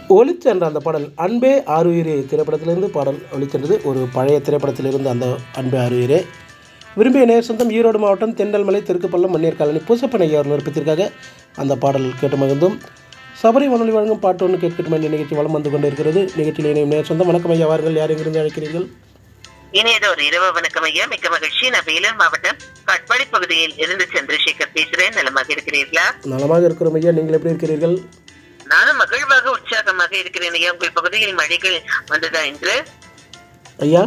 ஒளிச்சென்ற அந்த பாடல் அன்பே ஆறுயிரே திரைப்படத்திலிருந்து பாடல் ஒளிச்சென்றது ஒரு பழைய திரைப்படத்திலிருந்து அந்த அன்பே ஆறுயிரே விரும்பிய நேர் சொந்தம் ஈரோடு மாவட்டம் தெண்டல்மலை தெற்குப்பள்ளம் மன்னியர் காலனி பூசப்பன் ஐயா அவர் விருப்பத்திற்காக அந்த பாடல் கேட்டு மகிழ்ந்தும் சபரி வானொலி வழங்கும் பாட்டு ஒன்று கேட்கட்டும் என்ற நிகழ்ச்சி வளம் வந்து கொண்டு இருக்கிறது நிகழ்ச்சியில் இணையும் நேர் சொந்தம் வணக்கம் ஐயா வாருங்கள் யார் எங்கிருந்து அழைக்கிறீர்கள் இனியது ஒரு இரவு வணக்கம் ஐயா மிக்க மகிழ்ச்சி நான் வேலூர் மாவட்டம் கட்பாடி பகுதியில் இருந்து சந்திரசேகர் பேசுறேன் நலமாக இருக்கிறீர்களா நலமாக இருக்கிறோம் ஐயா நீங்கள் எப்படி இருக்கிறீர்கள் நானும் மகிழ்வாக உற்சாகமாக இருக்கிறேன் ஐயா உங்கள் பகுதியில் மழைகள் வந்ததா என்று ஐயா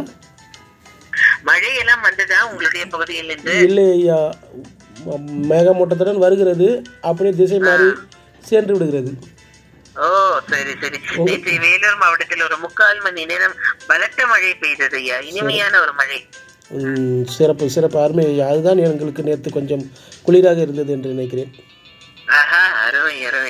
மழை எல்லாம் வந்ததா உங்களுடைய பகுதியில் என்று இல்லை ஐயா ம- மேகமூட்டத்துடன் வருகிறது அப்படியே திசை மாறி சென்று விடுகிறது ஓ சரி சரி நேற்று வேலூர் மாவட்டத்தில் ஒரு முக்கால் மணி நேரம் பலத்த மழை பெய்தது ஐயா இனிமையான ஒரு மழை ம், சிறப்பு சிறப்பு அருமை ஐயா அதுதான் எங்களுக்கு நேற்று கொஞ்சம் குளிராக இருந்தது என்று நினைக்கிறேன் ஆஹா அருமை அருமை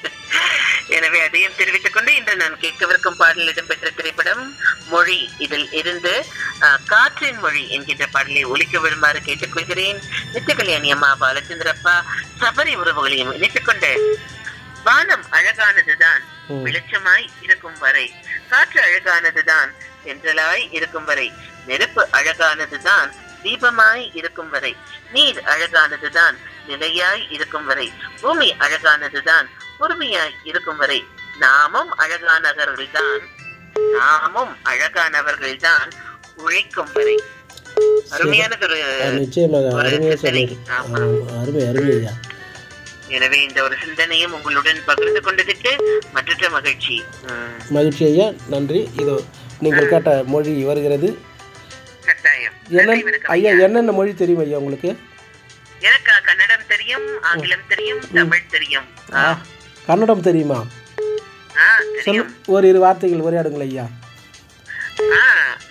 எனவே அதையும் தெரிவித்துக் கொண்டு இன்று நான் கேட்கவிருக்கும் பாடல் இடம்பெற்ற திரைப்படம் மொழி இதில் இருந்து ஆஹ், காற்றின் மொழி என்கின்ற பாடலை ஒலிக்க விடுமாறு கேட்டுக்கொள்கிறேன் நித்திய கல்யாணி அம்மா பாலச்சந்திரப்பா சபரி உறவுகளையும் இணைத்துக் கொண்டு வானம் அழகானதுதான் ம். வெளிச்சமாய் இருக்கும் வரை காற்று அழகானதுதான் தென்றலாய் இருக்கும் வரை நெருப்பு அழகானதுதான் தீபமாய் இருக்கும் வரை நீர் அழகானதுதான் நிலையாய் இருக்கும் வரை பூமி அழகானதுதான் பொறுமையாய் இருக்கும் வரை நாமும் அழகானவர்கள்தான் நாமும் அழகானவர்கள்தான் உழைக்கும் வரை அருமையானதொரு அஹ், நிச்சயமாக ஒரு அருமையாக சிந்தனை. சொன்னீர் ஆமா. ஆ, அருமை அருமை ஐயா எனவே இந்த ஒரு சிந்தனையும் உங்களுடன் பகிர்ந்து கொண்டதுக்கு மற்றற்ற மகிழ்ச்சி உம், மகிழ்ச்சி ஐயா நன்றி இதோ நீங்கள் கேட்ட மொழி வருகிறது கட்டாயம் என்ன நன்றி வணக்கம் ஐயா என்னென்ன மொழி தெரியும் ஐயா உங்களுக்கு எனக்கு கன்னடம் தெரியும் ஆங்கிலம் தெரியும் தமிழ் தெரியும் ஆ, கன்னடம் தெரியுமா ஆ, சொல் தெரியும் ஒரு இரு வார்த்தைகள் உரையாடுங்கள் ஐயா ಆ,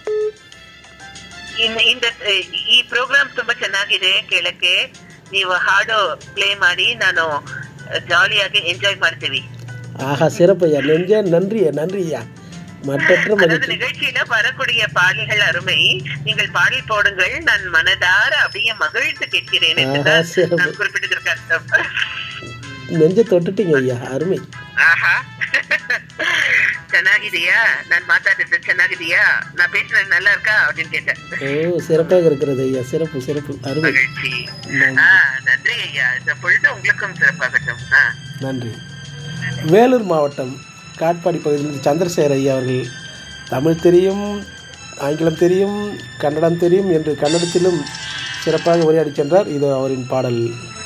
ಇನ್- ಇಂದ ಈ ಪ್ರೋಗ್ರಾಮ್ ತುಂಬಾ ಚೆನ್ನಾಗಿದೆ ಕೇಳಕ್ಕೆ ನೀವು ಹಾಡು ಪ್ಲೇ ಮಾಡಿ ನಾನು ಜಾಲಿಯಾಗಿ ಎಂಜಾಯ್ ಮಾಡ್ತೀವಿ ஆஹா சிறப்பு ஐயா நெஞ்ச நன்றி நன்றி ஐயா மற்றற்ற அதாவது மகிழ்ச்சி நிகழ்ச்சியில வரக்கூடிய பாடல்கள் அருமை நீங்கள் பாடல் போடுங்கள் நான் மனதார அப்படியே மகிழ்ந்து கேட்கிறேன் ஆஹா என்றுதான் சிறப்பு நான் குறிப்பிட்டதற்கு அர்த்தம் நெஞ்ச தொட்டுட்டீங்க ஐயா அருமை ಆಹಾ ಚೆನ್ನಾಗಿದೆಯಾ ನಾನ್ ಮಾತಾಡಿದ್ದು ಚೆನ್ನಾಗಿದೆಯಾ ನಾ ಪೇசுறது நல்லா இருக்கா அப்படின்னு கேட்டேன் ஓ சிறப்பாக இருக்கிறது ஐயா சிறப்பு சிறப்பு அருமை மகிழ்ச்சி நன்றி. ஆ, நன்றி ஐயா இந்த பொழுது உங்களுக்கும் சிறப்பாகட்டும் ஆ. நன்றி வேலூர் மாவட்டம் காட்பாடி பகுதியில் சந்திரசேகர் ஐயா அவர்கள் தமிழ் தெரியும் ஆங்கிலம் தெரியும் கன்னடம் தெரியும் என்று கன்னடத்திலும் சிறப்பாக உரையாடி சென்றார் இது அவரின் பாடல்